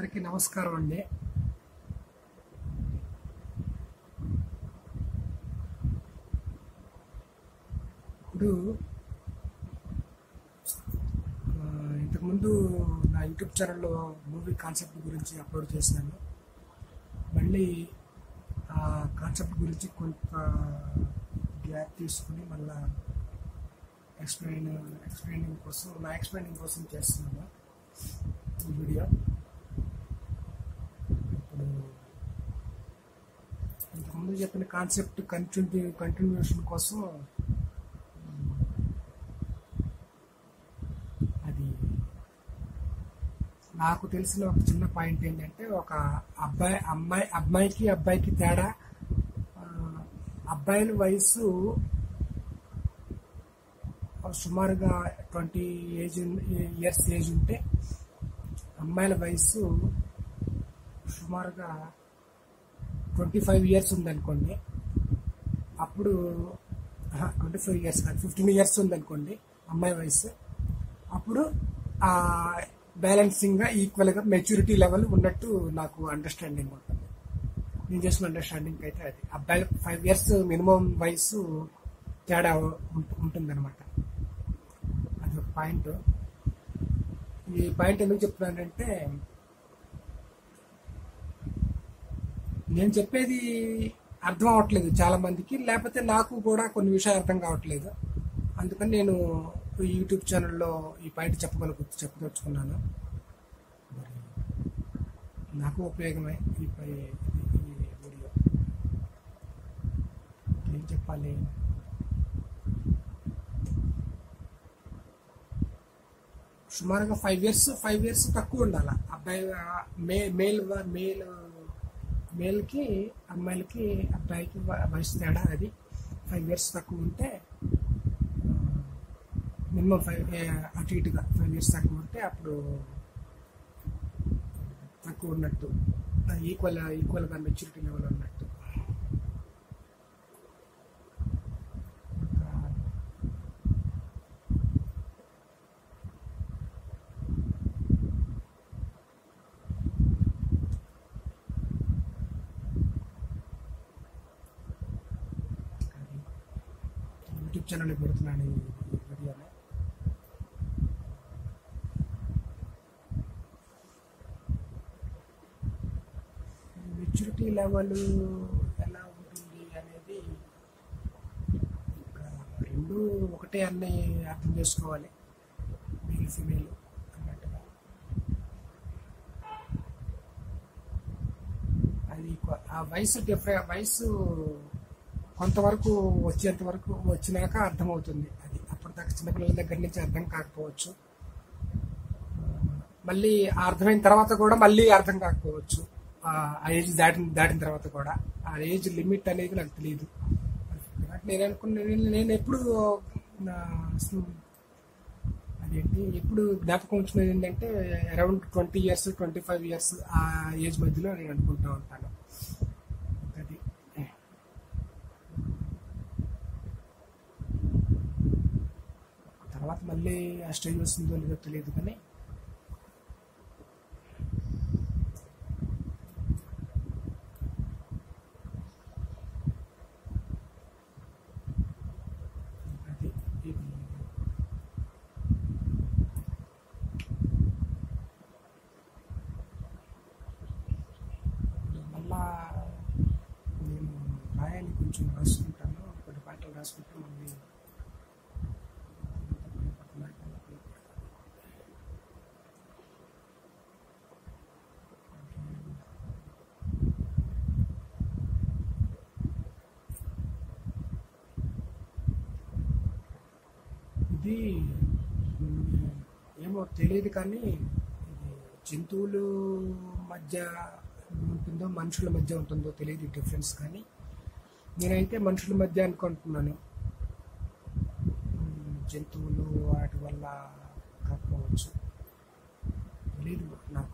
అందరికీ నమస్కారం అండి ఇప్పుడు ఆ, ఇంతకుముందు నా యూట్యూబ్ ఛానల్లో మూవీ కాన్సెప్ట్ గురించి అప్లోడ్ చేశాను మళ్ళీ ఆ కాన్సెప్ట్ గురించి కొంత గ్యాప్ తీసుకుని మళ్ళా ఎక్స్ప్లెయిన్ ఎక్స్ప్లెయినింగ్ కోసం నా ఎక్స్ప్లెయినింగ్ కోసం చేస్తున్నాను ఈ వీడియో ఇప్పుడు ఇంతకుముందు చెప్పిన కాన్సెప్ట్ కంటిన్యూ కంటిన్యూషన్ కోసం ఉమ్, అది నాకు తెలిసిన ఒక చిన్న పాయింట్ ఏంటంటే ఒక అబ్బాయి అమ్మాయి అమ్మాయికి అబ్బాయికి తేడా ఆ, అబ్బాయిల వయసు సుమారుగా ట్వంటీ ఏజ్ ఇయర్స్ ఏజ్ ఉంటే అమ్మాయిల వయసు సుమారుగా ట్వంటీ ఫైవ్ ఇయర్స్ ఉందనుకోండి అప్పుడు ట్వంటీ ఫైవ్ ఇయర్స్ కాదు ఫిఫ్టీన్ ఇయర్స్ ఉందనుకోండి అమ్మాయి వయసు అప్పుడు ఆ బ్యాలెన్సింగ్గా ఈక్వల్గా మెచ్యూరిటీ లెవెల్ ఉన్నట్టు నాకు అండర్స్టాండింగ్ ఉంటుంది నేను చేసిన అండర్స్టాండింగ్ అయితే అది అబ్బాయి ఫైవ్ ఇయర్స్ మినిమం వయసు తేడా ఉంటుంది అనమాట అది ఒక పాయింట్ ఈ పాయింట్ ఎందుకు చెప్తున్నానంటే నేను చెప్పేది అర్థం అవ్వట్లేదు చాలా మందికి లేకపోతే నాకు కూడా కొన్ని విషయాలు అర్థం కావట్లేదు అందుకని నేను ఈ యూట్యూబ్ ఛానల్లో ఈ పాయింట్ చెప్పగలకు చెప్పదలుచుకున్నాను మరి నాకు ఉపయోగమే ఈ పై- ఈ వీడియో ఏం చెప్పాలి సుమారుగా ఫైవ్ ఇయర్స్ ఫైవ్ ఇయర్స్ తక్కువ ఉండాలి అబ్బాయి ఆ, మే మేల్ వ- మేల్ మేల్కి అమ్మాయిలకి అబ్బాయికి వ- వయసు తేడా అది ఫైవ్ ఇయర్స్ తక్కువ ఉంటే మినిమం ఫైవ్ అటు ఇటుగా ఫైవ్ ఇయర్స్ తక్కువ ఉంటే అప్పుడు తక్కువ ఉన్నట్టు ఈక్వల్ ఈక్వల్గా మెచ్యూరిటీ లెవెల్ ఉన్నట్టు ఇంకా యూట్యూబ్ ఛానల్ పెడుతున్నాను ఈ ఈ వీడియోని మెచ్యూరిటీ లెవెల్ ఎలా ఉంటుంది అనేది ఇంకా రెండు ఒకటే అన్ని అర్థం చేసుకోవాలి మేల్ ఫిమేల్ అన్నట్టుగా అది కొ- ఆ వయసు డిఫరె వయసు కొంతవరకు వచ్చేంత వరకు వచ్చినాక అర్థమవుతుంది అది అప్పటిదాకా చిన్నపిల్లల దగ్గర నుంచి అర్థం కాకపోవచ్చు ఆ, మళ్ళీ ఆ అర్థమైన తర్వాత కూడా మళ్ళీ అర్థం కాకపోవచ్చు ఆ ఏజ్ దాటిన దాటిన తర్వాత కూడా ఆ ఏజ్ లిమిట్ అనేది నాకు తెలియదు నేను అనుకున్న నేను- నేను ఎప్పుడు నా స్ను- అదేంటి ఎప్పుడు జ్ఞాపకం ఉంచుకునేది ఏంటంటే around twenty years twenty five years ఆ ఏజ్ మధ్యలో నేను అనుకుంటా ఉంటాను అది తర్వాత మళ్ళీ ఆ స్టేజ్ వస్తుందో లేదో తెలియదు కానీ అది ఇది మళ్ళా నేను రాయాలి కొంచెం రాసుకుంటాను కొన్ని పాటలు రాసుకుంటే మళ్ళీ ఇది మ్, ఏమో తెలియదు కానీ ఇది జంతువులు మధ్య ఉంటుందో మనుషుల మధ్య ఉంటుందో తెలియదు డిఫరెన్స్ కానీ నేనైతే మనుషుల మధ్య అనుకుంటున్నాను మ్, జంతువులు వాటి వల్ల కాకపోవచ్చు తెలియదు నాకు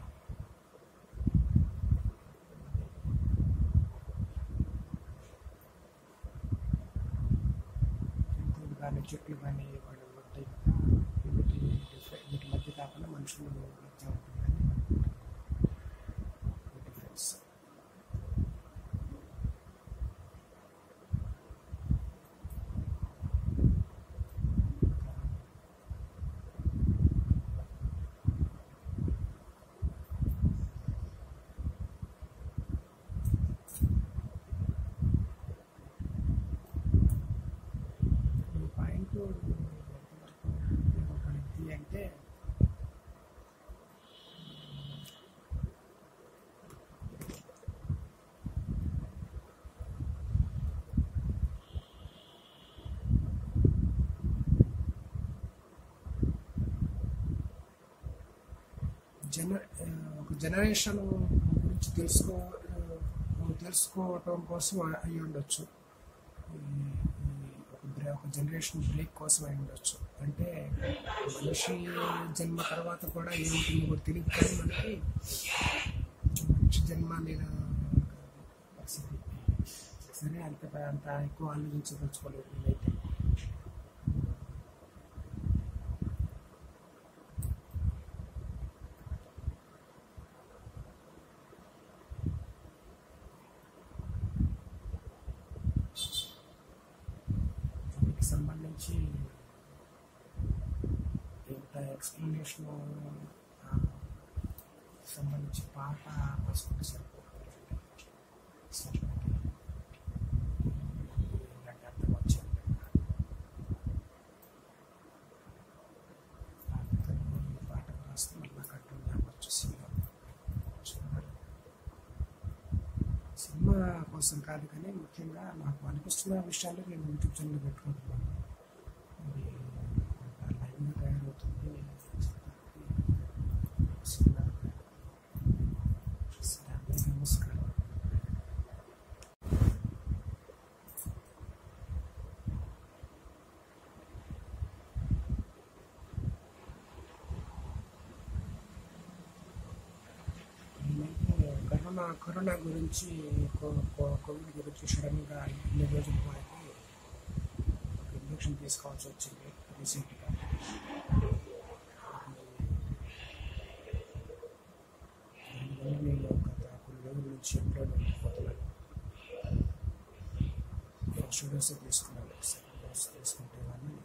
జంతువులు కానీ చెట్లు కానీ వాడు ఉంటాయి కదా వీటి different- వీటి మధ్య కాకుండా మనుషులు మధ్య ఉంటుంది అని అనుకుంటున్నాను. ఆ, ఒక జనరేషన్ గురించి తెలుసుకో ఆ, తెలుసుకోవటం కోసం అయి ఉండొచ్చు ఈ- ఈ ఒక బ్రే- ఒక జనరేషన్ బ్రేక్ కోసం అయి ఉండొచ్చు అంటే మనిషి జన్మ తర్వాత కూడా ఏముంటుందో కూడా తెలియదు కానీ మనకి మనిషి జన్మ లేదా పరిస్థితి సరే అంత అంత ఎక్కువ ఆలోచించదలుచుకోలేదు నేనైతే దీనికి సంబంధించి ఇంత ఎక్స్ప్లెనేషన్ సంబంధించి పాట రాసుకుంటే సరిపోతుంది సరే ఇలాంటి అర్థం వచ్చేది పాట రాస్తే మళ్ళీ కట్టు వచ్చు సినిమా చూడాలి సినిమా కోసం కాదు కానీ ముఖ్యంగా నాకు అనిపిస్తున్న విషయాలు నేను యూట్యూబ్ ఛానల్ పెట్టుకుంటున్నాను మరి కొంత లైవ్గా తయారవుతుంది సినిమా సరే అందరికీ నమస్కారం నేనైతే కరోనా కరోనా గురించి కో- కో- కోవిడ్ గురించి సడన్గా ఇన్ని రోజుల వారికి ఒక ఇంజక్షన్ తీసుకోవాల్సి వచ్చింది రీసెంట్గా దానివల్ల నేను గత కొన్ని రోజుల నుంచి ఇంట్లోనే ఉండిపోతున్నాను ఫస్ట్ డోస్ తీసుకున్నాను సెకండ్ డోస్ తీసుకుంటే కానీ